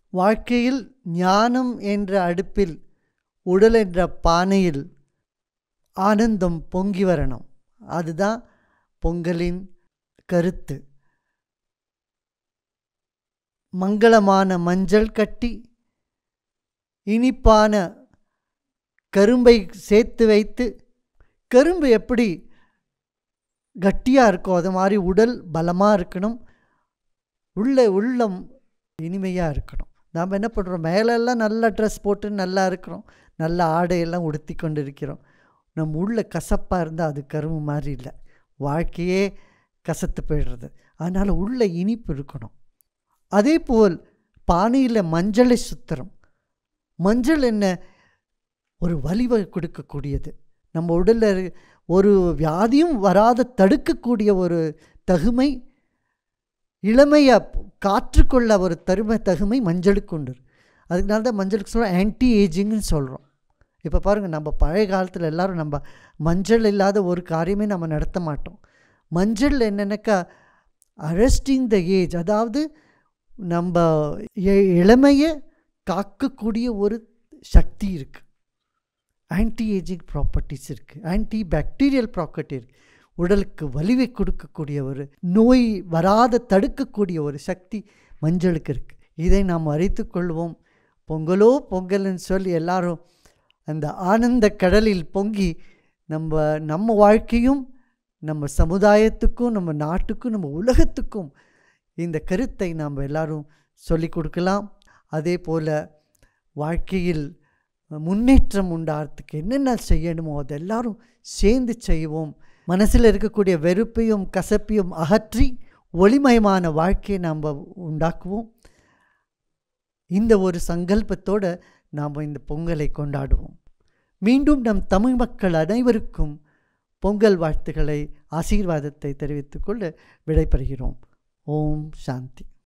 வாழ்க்கையில் ஞானம் என்ற அடுப்பில் உடல் என்ற பானையில் ஆனந்தம் பொங்கி வரணும் அதுதான் பொங்கலின் கருத்து மங்களமான மஞ்சள் கட்டி இனிப்பான கரும்பை சேர்த்து வைத்து கரும்பு எப்படி கட்டியாக இருக்கும் அது மாதிரி உடல் பலமாக இருக்கணும் உள்ள உள்ளம் இனிமையாக இருக்கணும் நாம் என்ன பண்ணுறோம் மேலெல்லாம் நல்ல ட்ரெஸ் போட்டு நல்லா இருக்கிறோம் நல்ல ஆடையெல்லாம் உடுத்தி கொண்டு இருக்கிறோம் நம்ம உள்ள கசப்பாக இருந்தால் அது கரும்பு மாதிரி இல்லை வாழ்க்கையே கசத்து போயிடுறது அதனால் உள்ள இனிப்பு இருக்கணும் அதே போல் பானையில் மஞ்சளை சுத்துறோம் மஞ்சள் என்ன ஒரு வலிவை கொடுக்கக்கூடியது நம்ம உடலில் ஒரு வியாதியும் வராத தடுக்கக்கூடிய ஒரு தகுமை இளமையை காற்றுக்கொள்ள ஒரு தருமை தகுமை மஞ்சளுக்கு உண்டு அதுக்குனால தான் மஞ்சளுக்கு சொல்கிறோம் ஆன்டி ஏஜிங்னு சொல்கிறோம் இப்போ பாருங்கள் நம்ம பழைய காலத்தில் எல்லோரும் நம்ம மஞ்சள் இல்லாத ஒரு காரியமே நம்ம நடத்த மாட்டோம் மஞ்சள் என்னென்னாக்கா அரெஸ்டிங் த ஏஜ் அதாவது நம்ம இளமையை காக்கக்கூடிய ஒரு சக்தி இருக்குது ஆன்டி ஏஜிங் ப்ராப்பர்ட்டிஸ் இருக்குது ஆன்டி பாக்டீரியல் ப்ராப்பர்ட்டி இருக்குது உடலுக்கு வலிவை கொடுக்கக்கூடிய ஒரு நோய் வராத தடுக்கக்கூடிய ஒரு சக்தி மஞ்சளுக்கு இருக்குது இதை நாம் அறித்து கொள்வோம் பொங்கலோ பொங்கல்னு சொல்லி எல்லாரும் அந்த ஆனந்த கடலில் பொங்கி நம்ம நம்ம வாழ்க்கையும் நம்ம சமுதாயத்துக்கும் நம்ம நாட்டுக்கும் நம்ம உலகத்துக்கும் இந்த கருத்தை நாம் எல்லாரும் சொல்லி கொடுக்கலாம் அதே போல் வாழ்க்கையில் முன்னேற்றம் உண்டாகிறதுக்கு என்னென்ன செய்யணுமோ அது எல்லாரும் சேர்ந்து செய்வோம் மனசில் இருக்கக்கூடிய வெறுப்பையும் கசப்பையும் அகற்றி ஒளிமயமான வாழ்க்கையை நாம் உண்டாக்குவோம் இந்த ஒரு சங்கல்பத்தோடு நாம் இந்த பொங்கலை கொண்டாடுவோம் மீண்டும் நம் தமிழ் மக்கள் அனைவருக்கும் பொங்கல் வாழ்த்துக்களை ஆசீர்வாதத்தை தெரிவித்துக்கொண்டு விடைபெறுகிறோம் ஓம் சாந்தி